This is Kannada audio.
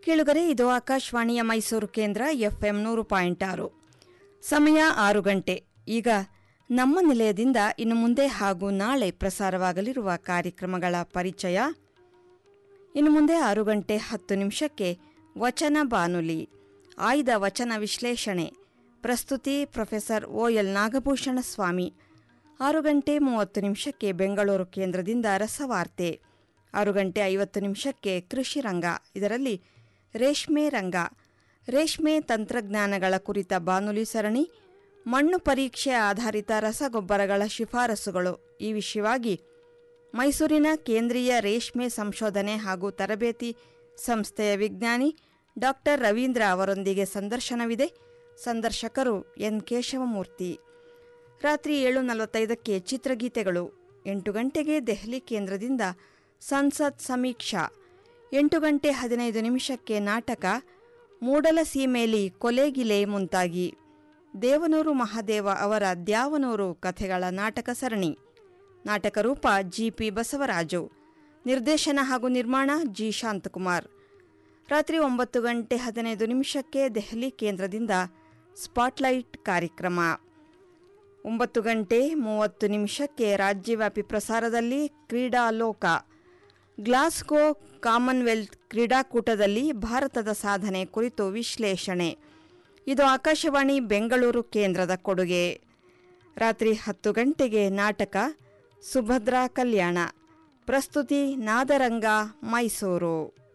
ಕೇಳುಗರೆ ಇದು ಆಕಾಶವಾಣಿಯ ಮೈಸೂರು ಕೇಂದ್ರ ಎಫ್ಎಂ ನೂರು ಪಾಯಿಂಟ್ ಆರು ಸಮಯ ಆರು ಗಂಟೆ ಈಗ ನಮ್ಮ ನಿಲಯದಿಂದ ಇನ್ನು ಮುಂದೆ ಹಾಗೂ ನಾಳೆ ಪ್ರಸಾರವಾಗಲಿರುವ ಕಾರ್ಯಕ್ರಮಗಳ ಪರಿಚಯ ಇನ್ನು ಮುಂದೆ ಆರು ಗಂಟೆ ಹತ್ತು ನಿಮಿಷಕ್ಕೆ ವಚನ ಬಾನುಲಿ ಆಯ್ದ ವಚನ ವಿಶ್ಲೇಷಣೆ ಪ್ರಸ್ತುತಿ professor O L Nagabhushana Swami ಆರು ಗಂಟೆ ಮೂವತ್ತು ನಿಮಿಷಕ್ಕೆ ಬೆಂಗಳೂರು ಕೇಂದ್ರದಿಂದ ರಸವಾರ್ತೆ ಆರು ಗಂಟೆ ಐವತ್ತು ನಿಮಿಷಕ್ಕೆ ಕೃಷಿ ರಂಗ ಇದರಲ್ಲಿ ರೇಷ್ಮೆ ರಂಗ ರೇಷ್ಮೆ ತಂತ್ರಜ್ಞಾನಗಳ ಕುರಿತ ಬಾನುಲಿ ಸರಣಿ ಮಣ್ಣು ಪರೀಕ್ಷೆ ಆಧಾರಿತ ರಸಗೊಬ್ಬರಗಳ ಶಿಫಾರಸುಗಳು ಈ ವಿಷಯವಾಗಿ ಮೈಸೂರಿನ ಕೇಂದ್ರೀಯ ರೇಷ್ಮೆ ಸಂಶೋಧನೆ ಹಾಗೂ ತರಬೇತಿ ಸಂಸ್ಥೆಯ ವಿಜ್ಞಾನಿ ಡಾಕ್ಟರ್ ರವೀಂದ್ರ ಅವರೊಂದಿಗೆ ಸಂದರ್ಶನವಿದೆ ಸಂದರ್ಶಕರು ಎನ್ ಕೇಶವಮೂರ್ತಿ ರಾತ್ರಿ ಏಳು ನಲವತ್ತೈದಕ್ಕೆ ಚಿತ್ರಗೀತೆಗಳು ಎಂಟು ಗಂಟೆಗೆ ದೆಹಲಿ ಕೇಂದ್ರದಿಂದ ಸಂಸತ್ ಸಮೀಕ್ಷಾ ಎಂಟು ಗಂಟೆ ಹದಿನೈದು ನಿಮಿಷಕ್ಕೆ ನಾಟಕ ಮೂಡಲ ಸೀಮೇಲಿ ಕೊಲೆಗಿಲೆ ಮುಂತಾಗಿ ದೇವನೂರು ಮಹಾದೇವ ಅವರ ದ್ಯಾವನೂರು ಕಥೆಗಳ ನಾಟಕ ಸರಣಿ ನಾಟಕ ರೂಪ ಜಿಪಿ ಬಸವರಾಜು ನಿರ್ದೇಶನ ಹಾಗೂ ನಿರ್ಮಾಣ ಜಿ ಶಾಂತಕುಮಾರ್ ರಾತ್ರಿ ಒಂಬತ್ತು ಗಂಟೆ ಹದಿನೈದು ನಿಮಿಷಕ್ಕೆ ದೆಹಲಿ ಕೇಂದ್ರದಿಂದ ಸ್ಪಾಟ್ಲೈಟ್ ಕಾರ್ಯಕ್ರಮ ಒಂಬತ್ತು ಗಂಟೆ ಮೂವತ್ತು ನಿಮಿಷಕ್ಕೆ ರಾಜ್ಯವ್ಯಾಪಿ ಪ್ರಸಾರದಲ್ಲಿ ಕ್ರೀಡಾಲೋಕ ಗ್ಲಾಸ್ಗೋ ಕಾಮನ್ವೆಲ್ತ್ ಕ್ರೀಡಾಕೂಟದಲ್ಲಿ ಭಾರತದ ಸಾಧನೆ ಕುರಿತು ವಿಶ್ಲೇಷಣೆ ಇದು ಆಕಾಶವಾಣಿ ಬೆಂಗಳೂರು ಕೇಂದ್ರದ ಕೊಡುಗೆ ರಾತ್ರಿ ಹತ್ತು ಗಂಟೆಗೆ ನಾಟಕ ಸುಭದ್ರಾ ಕಲ್ಯಾಣ ಪ್ರಸ್ತುತಿ ನಾದರಂಗ ಮೈಸೂರು